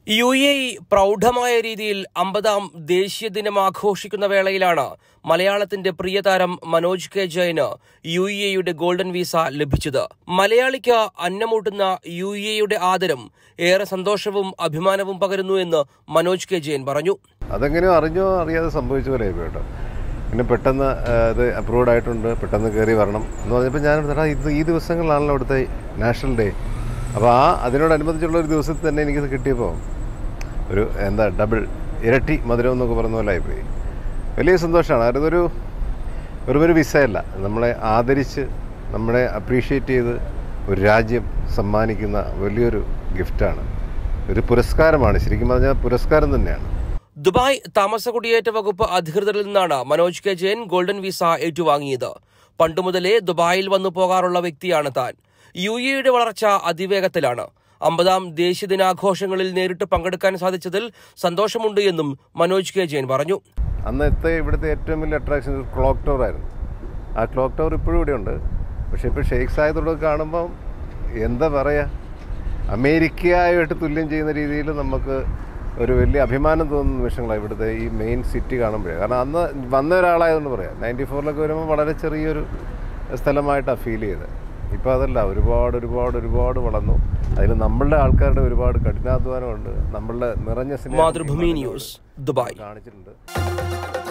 U A E പ്രൗഢമായ രീതിയിൽ അമ്പതാം ദേശീയ ദിനം ആഘോഷിക്കുന്ന വേളയിലാണ് മലയാളത്തിന്റെ പ്രിയതാരം മനോജ് കെ ജയന് യു എ യുടെ ഗോൾഡൻ വിസ ലഭിച്ചത് മലയാളിക്ക് അന്നമൂട്ടുന്ന യു എ യുടെ ആദരം ഏറെ സന്തോഷവും അഭിമാനവും പകരുന്നു എന്ന് മനോജ് കെ ജയൻ പറഞ്ഞു അതെങ്ങനെയോ അറിഞ്ഞോ അറിയാതെ സംഭവിച്ച പോലെ ആയിപ്പോയി കേട്ടോ പിന്നെ പെട്ടെന്ന് ആ, ഇത് അപ്രൂവ്ഡ് ആയിട്ടുണ്ട് പെട്ടെന്ന് കയറി വരണം എന്ന് പറഞ്ഞപ്പോൾ ഞാൻ എടാ ഇത് ഈ ദിവസങ്ങളിലാണല്ലോ ഇവിടുത്തെ നാഷണൽ ഡേ അപ്പോൾ ആ അതിനോടനുബന്ധിച്ചുള്ള ഒരു ദിവസത്തിൽ തന്നെ എനിക്കിത് കിട്ടിയപ്പോൾ ഒരു എന്താ ഡബിൾ ഇരട്ടി മധുരം എന്നൊക്കെ പറഞ്ഞ പോലെ ആയിപ്പോയി വലിയ സന്തോഷമാണ് കാരണം ഇതൊരു വെറും ഒരു വിസയല്ല നമ്മളെ ആദരിച്ച് നമ്മളെ അപ്രീഷിയേറ്റ് ചെയ്ത് ഒരു രാജ്യം സമ്മാനിക്കുന്ന വലിയൊരു ഗിഫ്റ്റാണ് ഒരു പുരസ്കാരമാണ് ശരിക്കും പറഞ്ഞാൽ പുരസ്കാരം തന്നെയാണ് ദുബായ് താമസ കുടിയേറ്റ വകുപ്പ് അധികൃതരിൽ നിന്നാണ് മനോജ് കെ ജയൻ ഗോൾഡൻ വിസ ഏറ്റുവാങ്ങിയത് പണ്ടുമുതലേ ദുബായിൽ വന്നു പോകാറുള്ള വ്യക്തിയാണ് താൻ യു എയുടെ വളർച്ച അതിവേഗത്തിലാണ് അമ്പതാം ദേശീയ ദിനാഘോഷങ്ങളിൽ നേരിട്ട് പങ്കെടുക്കാൻ സാധിച്ചതിൽ സന്തോഷമുണ്ട് എന്നും മനോജ് കെ ജയൻ പറഞ്ഞു അന്നത്തെ ഇവിടുത്തെ ഏറ്റവും വലിയ അട്രാക്ഷൻ ക്ലോക്ക് ടവർ ആയിരുന്നു ആ ക്ലോക്ക് ടവർ ഇപ്പോഴും ഇവിടെയുണ്ട് പക്ഷേ ഇപ്പോൾ ഷെയ്ഖ് സായത്തോട് കാണുമ്പം എന്താ പറയുക അമേരിക്കയായിട്ട് തുല്യം ചെയ്യുന്ന രീതിയിൽ നമുക്ക് ഒരു വലിയ അഭിമാനം തോന്നുന്ന നിമിഷങ്ങളാണ് ഇവിടുത്തെ ഈ മെയിൻ സിറ്റി കാണുമ്പോഴേ കാരണം അന്ന് വന്ന ഒരാളായതുകൊണ്ട് പറയാം നയൻറ്റി ഫോറിലൊക്കെ വരുമ്പോൾ വളരെ ചെറിയൊരു സ്ഥലമായിട്ടാണ് ഫീൽ ചെയ്തത് ഇപ്പോൾ അതല്ല ഒരുപാട് ഒരുപാട് ഒരുപാട് വളർന്നു അതിൽ നമ്മളുടെ ആൾക്കാരുടെ ഒരുപാട് കഠിനാധ്വാനമുണ്ട് നമ്മളുടെ നിറഞ്ഞ സ്നേഹം ഈ മാതൃഭൂമി നാടിനോട് ന്യൂസ് ദുബായ് കാണിച്ചിട്ടുണ്ട്